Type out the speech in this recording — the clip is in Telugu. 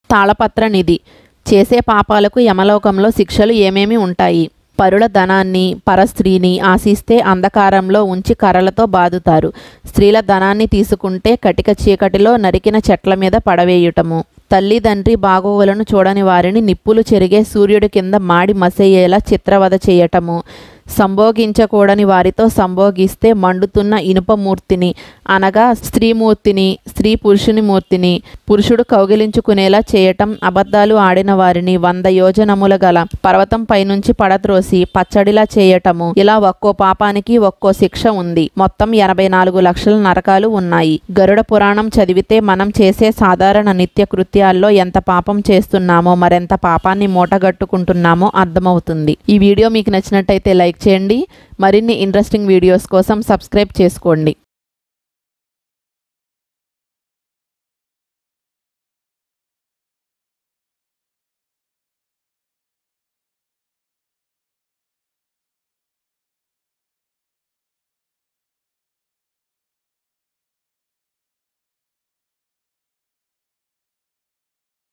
తాళపత్ర నిధి చేసే పాపాలకు యమలోకంలో శిక్షలు ఏమేమి ఉంటాయి పరుల ధనాన్ని పరస్త్రీని ఆశిస్తే అంధకారంలో ఉంచి కర్రలతో బాదుతారు స్త్రీల ధనాన్ని తీసుకుంటే కటిక చీకటిలో నరికిన చెట్ల మీద పడవేయుటము తల్లిదండ్రి బాగోగులను చూడని వారిని నిప్పులు చెరిగే సూర్యుడి కింద మాడి మసయ్యేలా చిత్రవద చేయటము సంభోగించకూడని వారితో సంభోగిస్తే మండుతున్న ఇనుపమూర్తిని అనగా స్త్రీమూర్తిని స్త్రీ పురుషుని మూర్తిని పురుషుడు కౌగిలించుకునేలా చేయటం అబద్ధాలు ఆడిన వారిని వంద యోజనముల గల పర్వతం పైనుంచి పడత్రోసి పచ్చడిలా చేయటము ఇలా ఒక్కో పాపానికి ఒక్కో శిక్ష ఉంది మొత్తం ఎనభై నాలుగు లక్షల నరకాలు ఉన్నాయి గరుడ పురాణం చదివితే మనం చేసే సాధారణ నిత్య కృత్యాల్లో ఎంత పాపం చేస్తున్నామో మరెంత పాపాన్ని మూటగట్టుకుంటున్నామో అర్థమవుతుంది ఈ వీడియో మీకు నచ్చినట్టయితే లైక్ చేయండి మరిన్ని ఇంట్రెస్టింగ్ వీడియోస్ కోసం సబ్స్క్రైబ్ చేసుకోండి